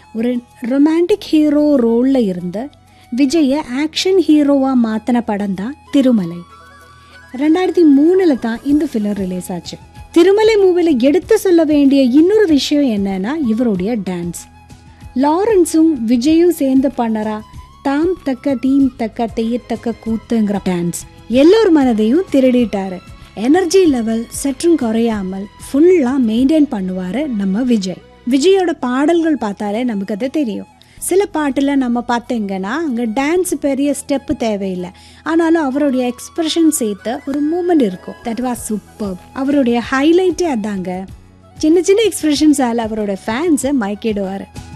ஒரு romantic hero ரோலில் இருந்த விஜயை ஆக்ஷன் ஹீரோவாக மாற்றின படம் தான் திருமலை ரெண்டாயிரத்தி மூணில் தான் இந்த ஃபிலிம் ரிலீஸ் ஆச்சு திருமலை மூவியில் எடுத்து சொல்ல வேண்டிய இன்னொரு விஷயம் என்னன்னா இவருடைய டான்ஸ் லாரன்ஸும் விஜயும் சேர்ந்து பண்ணறா தாம் தக்க தீம் தக்க தெய்யத்தக்க கூத்துங்கிற டான்ஸ் எல்லோர் மனதையும் திருடிட்டாரு எனர்ஜி லெவல் சற்றும் குறையாமல் ஃபுல்லாக மெயின்டைன் பண்ணுவார் நம்ம விஜய் விஜயோட பாடல்கள் பார்த்தாலே நமக்கு அது தெரியும் சில பாட்டில் நம்ம பார்த்தீங்கன்னா அங்கே டான்ஸ் பெரிய ஸ்டெப்பு தேவையில்லை ஆனாலும் அவருடைய எக்ஸ்பிரஷன் சேர்த்து ஒரு மூமெண்ட் இருக்கும் தட் வாஸ் சூப்பர் அவருடைய ஹைலைட்டே அதாங்க சின்ன சின்ன எக்ஸ்பிரஷன்ஸால் அவரோட ஃபேன்ஸை மயக்கிடுவார்